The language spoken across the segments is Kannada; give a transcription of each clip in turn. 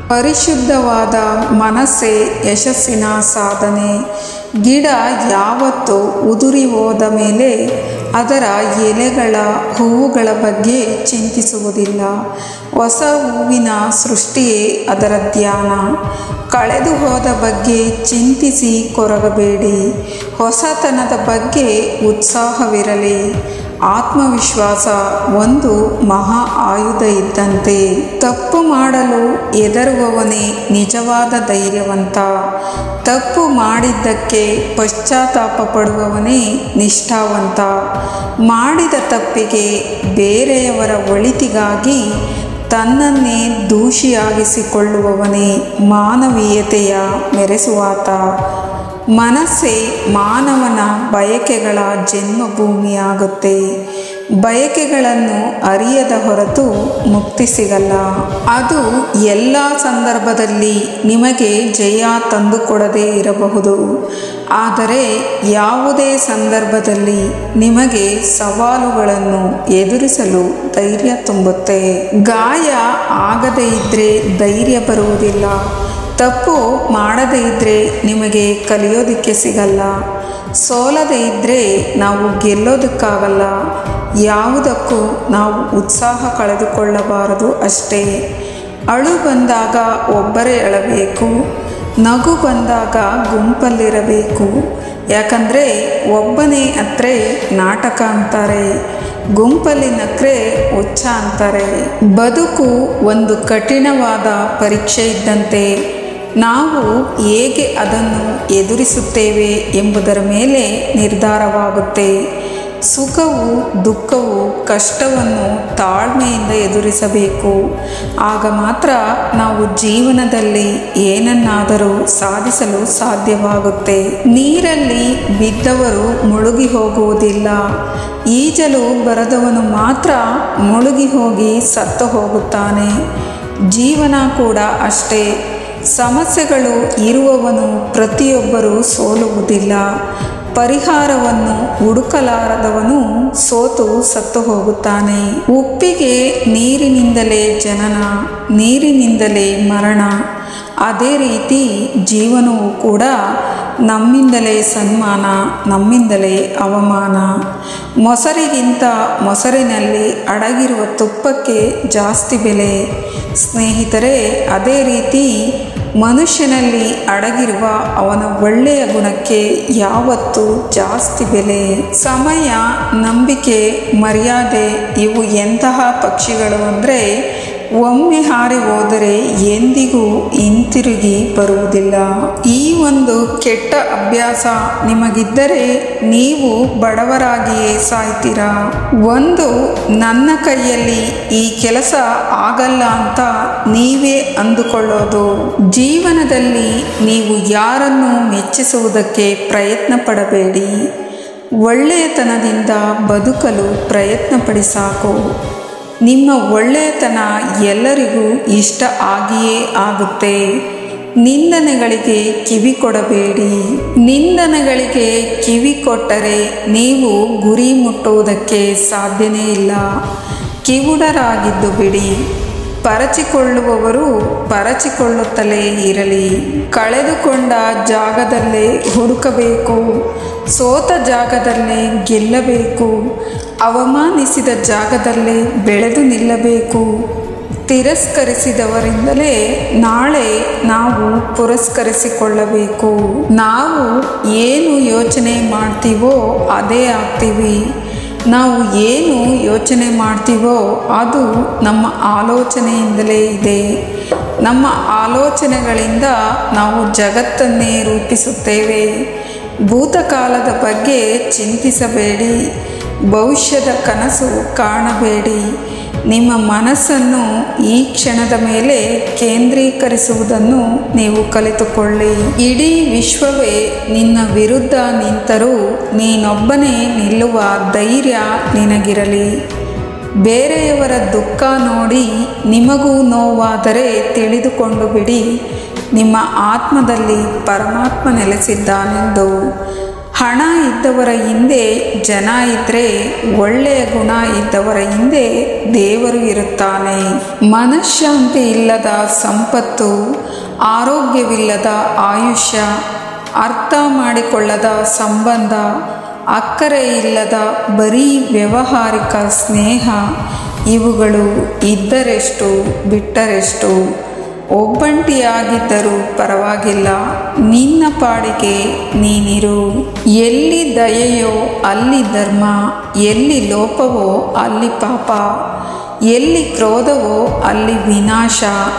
ಪರಿಶುದ್ಧವಾದ ಮನಸ್ಸೇ ಯಶಸ್ಸಿನ ಸಾಧನೆ ಗಿಡ ಯಾವತ್ತೂ ಉದುರಿ ಹೋದ ಮೇಲೆ ಅದರ ಎಲೆಗಳ ಹೂವುಗಳ ಬಗ್ಗೆ ಚಿಂತಿಸುವುದಿಲ್ಲ ಹೊಸ ಹೂವಿನ ಸೃಷ್ಟಿಯೇ ಅದರ ಧ್ಯಾನ ಕಳೆದು ಹೋದ ಬಗ್ಗೆ ಚಿಂತಿಸಿ ಕೊರಗಬೇಡಿ ಹೊಸತನದ ಬಗ್ಗೆ ಉತ್ಸಾಹವಿರಲಿ ಆತ್ಮವಿಶ್ವಾಸ ಒಂದು ಮಹಾ ಆಯುಧ ಇದ್ದಂತೆ ತಪ್ಪು ಮಾಡಲು ಹೆದರುವವನೇ ನಿಜವಾದ ಧೈರ್ಯವಂತ ತಪ್ಪು ಮಾಡಿದ್ದಕ್ಕೆ ಪಶ್ಚಾತ್ತಾಪ ಪಡುವವನೇ ನಿಷ್ಠಾವಂತ ಮಾಡಿದ ತಪ್ಪಿಗೆ ಬೇರೆಯವರ ಒಳಿತಿಗಾಗಿ ತನ್ನನ್ನೇ ದೂಷಿಯಾಗಿಸಿಕೊಳ್ಳುವವನೇ ಮಾನವೀಯತೆಯ ಮೆರೆಸುವಾತ ಮನಸ್ಸೇ ಮಾನವನ ಬಯಕೆಗಳ ಜನ್ಮಭೂಮಿಯಾಗುತ್ತೆ ಬಯಕೆಗಳನ್ನು ಅರಿಯದ ಹೊರತು ಮುಕ್ತಿ ಸಿಗಲ್ಲ ಅದು ಎಲ್ಲ ಸಂದರ್ಭದಲ್ಲಿ ನಿಮಗೆ ಜಯ ತಂದುಕೊಡದೇ ಇರಬಹುದು ಆದರೆ ಯಾವುದೇ ಸಂದರ್ಭದಲ್ಲಿ ನಿಮಗೆ ಸವಾಲುಗಳನ್ನು ಎದುರಿಸಲು ಧೈರ್ಯ ತುಂಬುತ್ತೆ ಗಾಯ ಆಗದೇ ಇದ್ದರೆ ಧೈರ್ಯ ಬರುವುದಿಲ್ಲ ತಪ್ಪು ಮಾಡದೇ ಇದ್ದರೆ ನಿಮಗೆ ಕಲಿಯೋದಕ್ಕೆ ಸಿಗಲ್ಲ ಸೋಲದೇ ಇದ್ದರೆ ನಾವು ಗೆಲ್ಲೋದಕ್ಕಾಗಲ್ಲ ಯಾವುದಕ್ಕೂ ನಾವು ಉತ್ಸಾಹ ಕಳೆದುಕೊಳ್ಳಬಾರದು ಅಷ್ಟೇ ಅಳು ಬಂದಾಗ ಒಬ್ಬರೇ ಅಳಬೇಕು ನಗು ಬಂದಾಗ ಗುಂಪಲ್ಲಿರಬೇಕು ಯಾಕಂದರೆ ಒಬ್ಬನೇ ಅತ್ರೆ ನಾಟಕ ಅಂತಾರೆ ಗುಂಪಲ್ಲಿ ನಕ್ರೆ ಹುಚ್ಚ ಅಂತಾರೆ ಬದುಕು ಒಂದು ಕಠಿಣವಾದ ಪರೀಕ್ಷೆ ಇದ್ದಂತೆ ನಾವು ಹೇಗೆ ಅದನ್ನು ಎದುರಿಸುತ್ತೇವೆ ಎಂಬುದರ ಮೇಲೆ ನಿರ್ಧಾರವಾಗುತ್ತೆ ಸುಖವು ದುಃಖವು ಕಷ್ಟವನ್ನು ತಾಳ್ಮೆಯಿಂದ ಎದುರಿಸಬೇಕು ಆಗ ಮಾತ್ರ ನಾವು ಜೀವನದಲ್ಲಿ ಏನನ್ನಾದರೂ ಸಾಧಿಸಲು ಸಾಧ್ಯವಾಗುತ್ತೆ ನೀರಲ್ಲಿ ಬಿದ್ದವರು ಮುಳುಗಿ ಹೋಗುವುದಿಲ್ಲ ಈಜಲು ಬರದವನು ಮಾತ್ರ ಮುಳುಗಿ ಹೋಗಿ ಸತ್ತು ಹೋಗುತ್ತಾನೆ ಜೀವನ ಕೂಡ ಅಷ್ಟೇ ಸಮಸ್ಯೆಗಳು ಇರುವವನು ಪ್ರತಿಯೊಬ್ಬರೂ ಸೋಲುವುದಿಲ್ಲ ಪರಿಹಾರವನ್ನು ಹುಡುಕಲಾರದವನು ಸೋತು ಸತ್ತು ಹೋಗುತ್ತಾನೆ ಉಪ್ಪಿಗೆ ನೀರಿನಿಂದಲೇ ಜನನ ನೀರಿನಿಂದಲೇ ಮರಣ ಅದೇ ರೀತಿ ಜೀವನವು ಕೂಡ ನಮ್ಮಿಂದಲೇ ಸನ್ಮಾನ ನಮ್ಮಿಂದಲೇ ಅವಮಾನ ಮೊಸರಿಗಿಂತ ಮೊಸರಿನಲ್ಲಿ ಅಡಗಿರುವ ತುಪ್ಪಕ್ಕೆ ಜಾಸ್ತಿ ಬೆಲೆ ಸ್ನೇಹಿತರೆ ಅದೇ ರೀತಿ ಮನುಷ್ಯನಲ್ಲಿ ಅಡಗಿರುವ ಅವನ ಒಳ್ಳೆಯ ಗುಣಕ್ಕೆ ಯಾವತ್ತೂ ಜಾಸ್ತಿ ಬೆಲೆ ಸಮಯ ನಂಬಿಕೆ ಮರ್ಯಾದೆ ಇವು ಎಂತಹ ಪಕ್ಷಿಗಳು ಅಂದರೆ ಒಮ್ಮೆ ಹಾರಿ ಹೋದರೆ ಎಂದಿಗೂ ಹಿಂತಿರುಗಿ ಬರುವುದಿಲ್ಲ ಈ ಒಂದು ಕೆಟ್ಟ ಅಭ್ಯಾಸ ನಿಮಗಿದ್ದರೆ ನೀವು ಬಡವರಾಗಿಯೇ ಸಾಯ್ತೀರಾ ಒಂದು ನನ್ನ ಕೈಯಲ್ಲಿ ಈ ಕೆಲಸ ಆಗಲ್ಲ ಅಂತ ನೀವೇ ಅಂದುಕೊಳ್ಳೋದು ಜೀವನದಲ್ಲಿ ನೀವು ಯಾರನ್ನು ಮೆಚ್ಚಿಸುವುದಕ್ಕೆ ಪ್ರಯತ್ನ ಪಡಬೇಡಿ ಒಳ್ಳೆಯತನದಿಂದ ಬದುಕಲು ಪ್ರಯತ್ನ ಪಡಿ ಸಾಕು ನಿಮ್ಮ ಒಳ್ಳೆಯತನ ಎಲ್ಲರಿಗೂ ಇಷ್ಟ ಆಗಿಯೇ ಆಗುತ್ತೆ ನಿಂದನೆಗಳಿಗೆ ಕಿವಿ ಕೊಡಬೇಡಿ ನಿಂದನೆಗಳಿಗೆ ಕಿವಿ ಕೊಟ್ಟರೆ ನೀವು ಗುರಿ ಮುಟ್ಟುವುದಕ್ಕೆ ಸಾಧ್ಯನೇ ಇಲ್ಲ ಕಿವುಡರಾಗಿದ್ದು ಬಿಡಿ ಪರಚಿಕೊಳ್ಳುವವರು ಪರಚಿಕೊಳ್ಳುತ್ತಲೇ ಇರಲಿ ಕಳೆದುಕೊಂಡ ಜಾಗದಲ್ಲೇ ಹುಡುಕಬೇಕು ಸೋತ ಜಾಗದಲ್ಲೇ ಗೆಲ್ಲಬೇಕು ಅವಮಾನಿಸಿದ ಜಾಗದಲ್ಲೇ ಬೆಳೆದು ನಿಲ್ಲಬೇಕು ತಿರಸ್ಕರಿಸಿದವರಿಂದಲೇ ನಾಳೆ ನಾವು ಪುರಸ್ಕರಿಸಿಕೊಳ್ಳಬೇಕು ನಾವು ಏನು ಯೋಚನೆ ಮಾಡ್ತೀವೋ ಅದೇ ಆಗ್ತೀವಿ ನಾವು ಏನು ಯೋಚನೆ ಮಾಡ್ತೀವೋ ಅದು ನಮ್ಮ ಆಲೋಚನೆಯಿಂದಲೇ ಇದೆ ನಮ್ಮ ಆಲೋಚನೆಗಳಿಂದ ನಾವು ಜಗತ್ತನ್ನೇ ರೂಪಿಸುತ್ತೇವೆ ಭೂತಕಾಲದ ಬಗ್ಗೆ ಚಿಂತಿಸಬೇಡಿ ಭವಿಷ್ಯದ ಕನಸು ಕಾಣಬೇಡಿ ನಿಮ್ಮ ಮನಸ್ಸನ್ನು ಈ ಕ್ಷಣದ ಮೇಲೆ ಕೇಂದ್ರೀಕರಿಸುವುದನ್ನು ನೀವು ಕಲಿತುಕೊಳ್ಳಿ ಇಡೀ ವಿಶ್ವವೇ ನಿನ್ನ ವಿರುದ್ಧ ನಿಂತರೂ ನೀನೊಬ್ಬನೇ ನಿಲ್ಲುವ ಧೈರ್ಯ ನಿನಗಿರಲಿ ಬೇರೆಯವರ ದುಃಖ ನೋಡಿ ನಿಮಗೂ ನೋವಾದರೆ ತಿಳಿದುಕೊಂಡು ಬಿಡಿ ನಿಮ್ಮ ಆತ್ಮದಲ್ಲಿ ಪರಮಾತ್ಮ ನೆಲೆಸಿದ್ದಾನೆಂದು ಹಣ ಇದ್ದವರ ಹಿಂದೆ ಜನ ಇದ್ದರೆ ಒಳ್ಳೆಯ ಗುಣ ಇದ್ದವರ ಹಿಂದೆ ದೇವರು ಇರುತ್ತಾನೆ ಮನಃಶಾಂತಿ ಇಲ್ಲದ ಸಂಪತ್ತು ಆರೋಗ್ಯವಿಲ್ಲದ ಆಯುಷ್ಯ ಅರ್ಥ ಮಾಡಿಕೊಳ್ಳದ ಸಂಬಂಧ ಅಕ್ಕರೆ ಇಲ್ಲದ ಬರೀ ವ್ಯವಹಾರಿಕ ಸ್ನೇಹ ಇವುಗಳು ಇದ್ದರೆಷ್ಟು ಬಿಟ್ಟರೆಷ್ಟು ಒಬ್ಬಂಟಿಯಾಗಿದ್ದರೂ ಪರವಾಗಿಲ್ಲ ನಿನ್ನ ಪಾಡಿಗೆ ನೀನಿರು ಎಲ್ಲಿ ದಯೆಯೋ ಅಲ್ಲಿ ಧರ್ಮ ಎಲ್ಲಿ ಲೋಪವೋ ಅಲ್ಲಿ ಪಾಪ ಎಲ್ಲಿ ಕ್ರೋಧವೋ ಅಲ್ಲಿ ವಿನಾಶ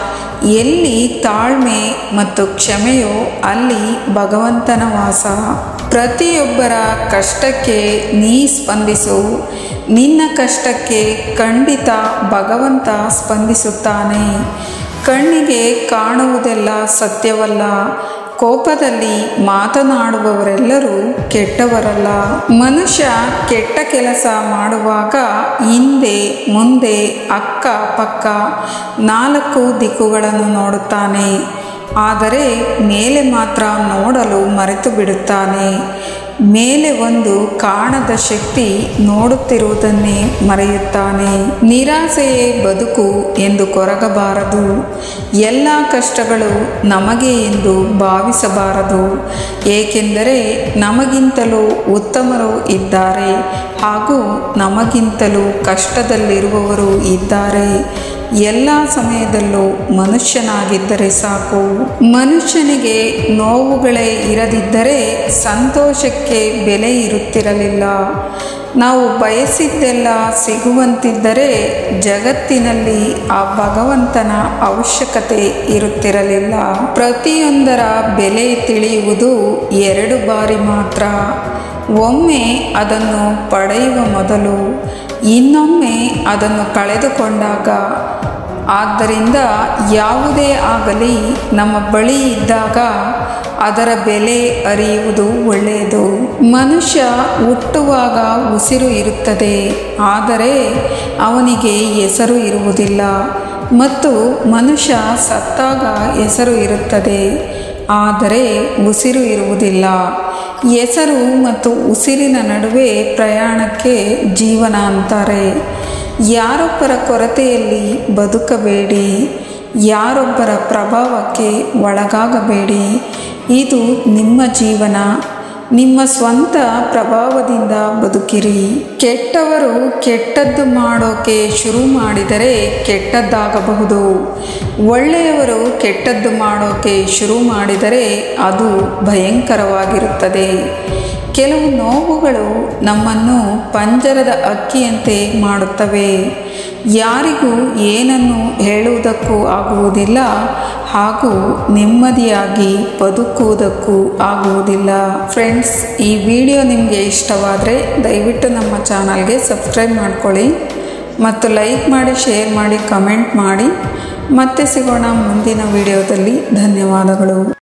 ಎಲ್ಲಿ ತಾಳ್ಮೆ ಮತ್ತು ಕ್ಷಮೆಯೋ ಅಲ್ಲಿ ಭಗವಂತನ ವಾಸ ಪ್ರತಿಯೊಬ್ಬರ ಕಷ್ಟಕ್ಕೆ ನೀ ಸ್ಪಂದಿಸು ನಿನ್ನ ಕಷ್ಟಕ್ಕೆ ಖಂಡಿತ ಭಗವಂತ ಸ್ಪಂದಿಸುತ್ತಾನೆ ಕಣ್ಣಿಗೆ ಕಾಣುವುದೆಲ್ಲ ಸತ್ಯವಲ್ಲ ಕೋಪದಲ್ಲಿ ಮಾತನಾಡುವವರೆಲ್ಲರೂ ಕೆಟ್ಟವರಲ್ಲ ಮನುಷ್ಯ ಕೆಟ್ಟ ಕೆಲಸ ಮಾಡುವಾಗ ಹಿಂದೆ ಮುಂದೆ ಅಕ್ಕ ಪಕ್ಕ ನಾಲ್ಕು ದಿಕ್ಕುಗಳನ್ನು ನೋಡುತ್ತಾನೆ ಆದರೆ ಮೇಲೆ ಮಾತ್ರ ನೋಡಲು ಮರೆತು ಬಿಡುತ್ತಾನೆ ಮೇಲೆ ಒಂದು ಕಾಣದ ಶಕ್ತಿ ನೋಡುತ್ತಿರುವುದನ್ನೇ ಮರೆಯುತ್ತಾನೆ ನಿರಾಸೆಯೇ ಬದುಕು ಎಂದು ಕೊರಗಬಾರದು ಎಲ್ಲ ಕಷ್ಟಗಳು ನಮಗೆ ಎಂದು ಭಾವಿಸಬಾರದು ಏಕೆಂದರೆ ನಮಗಿಂತಲೂ ಉತ್ತಮರು ಇದ್ದಾರೆ ಹಾಗೂ ನಮಗಿಂತಲೂ ಕಷ್ಟದಲ್ಲಿರುವವರು ಇದ್ದಾರೆ ಎಲ್ಲ ಸಮಯದಲ್ಲೂ ಮನುಷ್ಯನಾಗಿದ್ದರೆ ಸಾಕು ಮನುಷ್ಯನಿಗೆ ನೋವುಗಳೇ ಇರದಿದ್ದರೆ ಸಂತೋಷಕ್ಕೆ ಬೆಲೆ ಇರುತ್ತಿರಲಿಲ್ಲ ನಾವು ಬಯಸಿದ್ದೆಲ್ಲ ಸಿಗುವಂತಿದ್ದರೆ ಜಗತ್ತಿನಲ್ಲಿ ಆ ಭಗವಂತನ ಅವಶ್ಯಕತೆ ಇರುತ್ತಿರಲಿಲ್ಲ ಪ್ರತಿಯೊಂದರ ಬೆಲೆ ತಿಳಿಯುವುದು ಎರಡು ಬಾರಿ ಮಾತ್ರ ಒಮ್ಮೆ ಅದನ್ನು ಪಡೆಯುವ ಮೊದಲು ಇನ್ನೊಮ್ಮೆ ಅದನ್ನು ಕಳೆದುಕೊಂಡಾಗ ಆದ್ದರಿಂದ ಯಾವುದೇ ಆಗಲಿ ನಮ್ಮ ಬಳಿ ಇದ್ದಾಗ ಅದರ ಬೆಲೆ ಅರಿಯುವುದು ಒಳ್ಳೆಯದು ಮನುಷ್ಯ ಹುಟ್ಟುವಾಗ ಉಸಿರು ಇರುತ್ತದೆ ಆದರೆ ಅವನಿಗೆ ಹೆಸರು ಇರುವುದಿಲ್ಲ ಮತ್ತು ಮನುಷ್ಯ ಸತ್ತಾಗ ಹೆಸರು ಇರುತ್ತದೆ ಆದರೆ ಉಸಿರು ಇರುವುದಿಲ್ಲ ಹೆಸರು ಮತ್ತು ಉಸಿರಿನ ನಡುವೆ ಪ್ರಯಾಣಕ್ಕೆ ಜೀವನ ಅಂತಾರೆ ಯಾರೊಬ್ಬರ ಕೊರತೆಯಲ್ಲಿ ಬದುಕಬೇಡಿ ಯಾರೊಬ್ಬರ ಪ್ರಭಾವಕ್ಕೆ ಒಳಗಾಗಬೇಡಿ ಇದು ನಿಮ್ಮ ಜೀವನ ನಿಮ್ಮ ಸ್ವಂತ ಪ್ರಭಾವದಿಂದ ಬದುಕಿರಿ ಕೆಟ್ಟವರು ಕೆಟ್ಟದ್ದು ಮಾಡೋಕೆ ಶುರು ಮಾಡಿದರೆ ಕೆಟ್ಟದ್ದಾಗಬಹುದು ಒಳ್ಳೆಯವರು ಕೆಟ್ಟದ್ದು ಮಾಡೋಕೆ ಶುರು ಮಾಡಿದರೆ ಅದು ಭಯಂಕರವಾಗಿರುತ್ತದೆ ಕೆಲವು ನೋವುಗಳು ನಮ್ಮನ್ನು ಪಂಜರದ ಅಕ್ಕಿಯಂತೆ ಮಾಡುತ್ತವೆ ಯಾರಿಗೂ ಏನನ್ನು ಹೇಳುವುದಕ್ಕೂ ಆಗುವುದಿಲ್ಲ ಹಾಗೂ ನೆಮ್ಮದಿಯಾಗಿ ಬದುಕುವುದಕ್ಕೂ ಆಗುವುದಿಲ್ಲ ಫ್ರೆಂಡ್ಸ್ ಈ ವಿಡಿಯೋ ನಿಮಗೆ ಇಷ್ಟವಾದರೆ ದಯವಿಟ್ಟು ನಮ್ಮ ಚಾನಲ್ಗೆ ಸಬ್ಸ್ಕ್ರೈಬ್ ಮಾಡ್ಕೊಳ್ಳಿ ಮತ್ತು ಲೈಕ್ ಮಾಡಿ ಶೇರ್ ಮಾಡಿ ಕಮೆಂಟ್ ಮಾಡಿ ಮತ್ತೆ ಸಿಗೋಣ ಮುಂದಿನ ವಿಡಿಯೋದಲ್ಲಿ ಧನ್ಯವಾದಗಳು